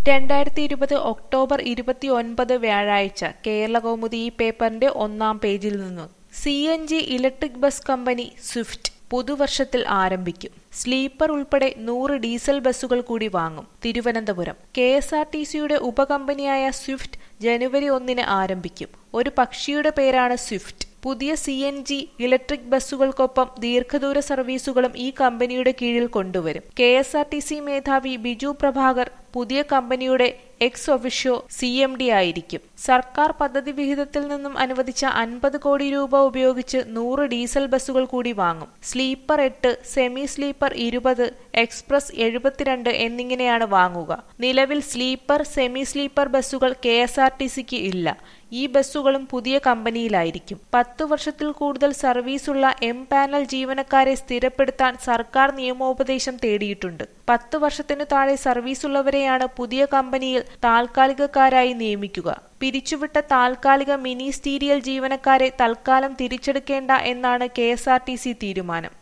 രണ്ടായിരത്തി ഇരുപത് ഒക്ടോബർ ഇരുപത്തിയൊൻപത് വ്യാഴാഴ്ച കേരളകൗമുദി ഈ പേപ്പറിന്റെ ഒന്നാം പേജിൽ നിന്ന് C N G electric bus കമ്പനി സ്വിഫ്റ്റ് പുതുവർഷത്തിൽ ആരംഭിക്കും സ്ലീപ്പർ ഉൾപ്പെടെ നൂറ് ഡീസൽ ബസ്സുകൾ കൂടി വാങ്ങും Thiruvananthapuram K S R T സിയുടെ ഉപകമ്പനിയായ സ്വിഫ്റ്റ് ജനുവരി ഒന്നിന് ആരംഭിക്കും ഒരു പക്ഷിയുടെ പേരാണ് സ്വിഫ്റ്റ് പുതിയ സി എൻ ജി ഇലക്ട്രിക് ബസ്സുകൾക്കൊപ്പം ദീർഘദൂര സർവീസുകളും ഈ കമ്പനിയുടെ കീഴിൽ കൊണ്ടുവരും K S R T C മേധാവി ബിജു പ്രഭാകർ പുതിയ കമ്പനിയുടെ ex officio C M D ആയിരിക്കും സർക്കാർ പദ്ധതി വിഹിതത്തിൽ നിന്നും അനുവദിച്ച അൻപത് കോടി രൂപ ഉപയോഗിച്ച് നൂറ് ഡീസൽ ബസ്സുകൾ കൂടി വാങ്ങും സ്ലീപ്പർ എട്ട് സെമി സ്ലീപ്പർ ഇരുപത് എക്സ്പ്രസ് എഴുപത്തിരണ്ട് എന്നിങ്ങനെയാണ് വാങ്ങുക നിലവിൽ സ്ലീപ്പർ സെമി സ്ലീപ്പർ ബസ്സുകൾ കെ എസ് ആർ ടി സിക്ക് ഇല്ല ഈ ബസ്സുകളും പുതിയ കമ്പനിയിലായിരിക്കും പത്തു വർഷത്തിൽ കൂടുതൽ സർവീസുള്ള എം പാനൽ ജീവനക്കാരെ സ്ഥിരപ്പെടുത്താൻ സർക്കാർ നിയമോപദേശം തേടിയിട്ടുണ്ട് പത്തു വർഷത്തിനു താഴെ സർവീസുള്ളവരെയാണ് പുതിയ കമ്പനിയിൽ താൽക്കാലികക്കാരായി നിയമിക്കുക പിരിച്ചുവിട്ട താൽക്കാലിക മിനിസ്റ്റീരിയൽ ജീവനക്കാരെ തൽക്കാലം തിരിച്ചെടുക്കേണ്ട എന്നാണ് കെ തീരുമാനം